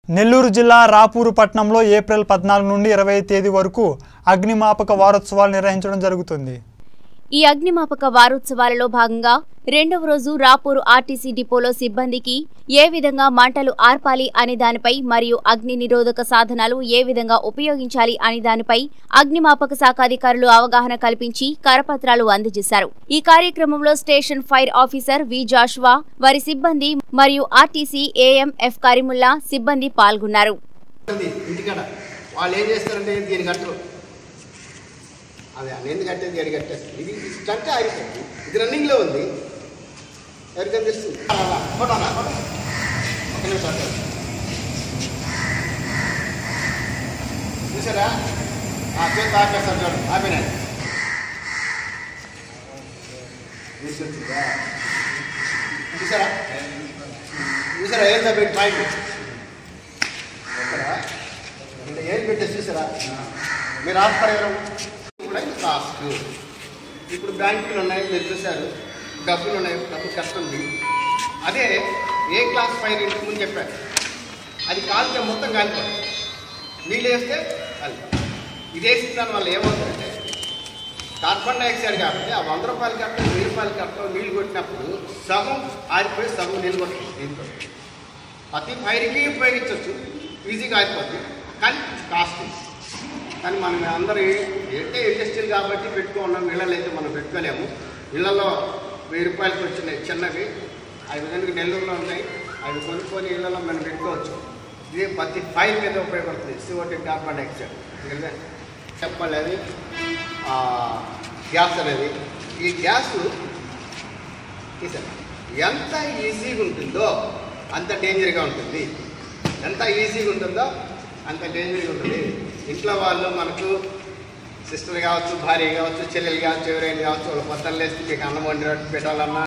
నెల్లూరు జిల్లా రాపూరు పట్టణంలో ఏప్రిల్ పద్నాలుగు నుండి ఇరవై తేదీ వరకు అగ్నిమాపక వారోత్సవాలు నిర్వహించడం జరుగుతుంది ఈ అగ్నిమాపక వారోత్సవాలలో భాగంగా రెండవ రోజు రాపూర్ ఆర్టీసీ డిపోలో సిబ్బందికి ఏ విధంగా మంటలు ఆర్పాలి అనే దానిపై మరియు అగ్ని నిరోధక సాధనాలు ఏ విధంగా ఉపయోగించాలి అనే దానిపై అగ్నిమాపక శాఖ అధికారులు అవగాహన కల్పించి కరపత్రాలు అందజేశారు ఈ కార్యక్రమంలో station fire officer V Joshua వారి సిబ్బంది మరియు ఆర్టీసీ ఏఎంఎఫ్ కరీముల్లా సిబ్బంది పాల్గొన్నారు ఉంది ఇంటికాడ వాళ్ళు ఏం చేస్తారంటే దీని కట్టరు అది అనేది కట్టేది దీని కట్టేస్తారు ఇది కట్టే ఆగిపోయింది ఇది రన్నింగ్లో ఉంది ఎవరికైనా తెలుస్తుంది ఫోటోనా ఫోటో ఒక నిమిషం ఆగు. చూసారా ఆ చేతి ఆపేస్తారు చూడండి ఆపేనండి చూసొచ్చిందా చూసారా చూసారా ఏం తప్ప పాయింట్ ఇక్కడ ఇక్కడ ఏం పెట్టేసి చూసారా మీరు ఆఫర్ కూడా ఇది కాస్ట్ ఇప్పుడు బ్యాంకులు ఉన్నాయి మీరు చూశారు డబ్బులు ఉన్నాయి డబ్బు కష్టంది అదే ఏ క్లాస్ ఫైర్ ఇంటికి ముందు చెప్పారు అది కాలితే మొత్తం కాలిపోతుంది నీళ్ళు వేస్తే కాలిపోతుంది ఇది వేసిన దాని వల్ల ఏమవుతుందంటే కార్బన్ డైఆక్సైడ్ కాబట్టి ఆ వంద రూపాయలు కట్టడం వెయ్యి రూపాయలు కట్టడం నీళ్ళు కొట్టినప్పుడు సగం ఆరిపోయి సగం నీళ్ళు కొట్టడం దీంతో ప్రతి ఫైర్కి ఉపయోగించవచ్చు ఈజీగా అయిపోతుంది కానీ కాస్ట్ కానీ మనం అందరూ అంటే ఇండస్ట్రియల్ కాబట్టి పెట్టుకున్నాం ఇళ్ళలో అయితే మనం పెట్టుకోలేము ఇళ్ళలో వెయ్యి రూపాయలకి వచ్చినాయి చిన్నవి అవి విధంగా నెల్లూరులో ఉన్నాయి అవి కొనుక్కొని ఇళ్ళలో మనం పెట్టుకోవచ్చు ఇది ప్రతి ఫైర్ మీద ఉపయోగపడుతుంది సిఓటి కార్బన్ డైఆక్సైడ్ ఎందుకంటే చెప్పాలి అది ఆ, గ్యాస్ అనేది ఈ గ్యాస్ తీసాను ఎంత ఈజీగా ఉంటుందో అంత డేంజర్గా ఉంటుంది ఎంత ఈజీగా ఉంటుందో అంత డేంజర్గా ఉంటుంది ఇంట్లో వాళ్ళు మనకు సిస్టర్ కావచ్చు భార్య కావచ్చు చెల్లెలు కావచ్చు ఎవరైనా కావచ్చు వాళ్ళ పొద్దున్న లేస్తే మీకు అన్నం వండి పెట్టాలన్నా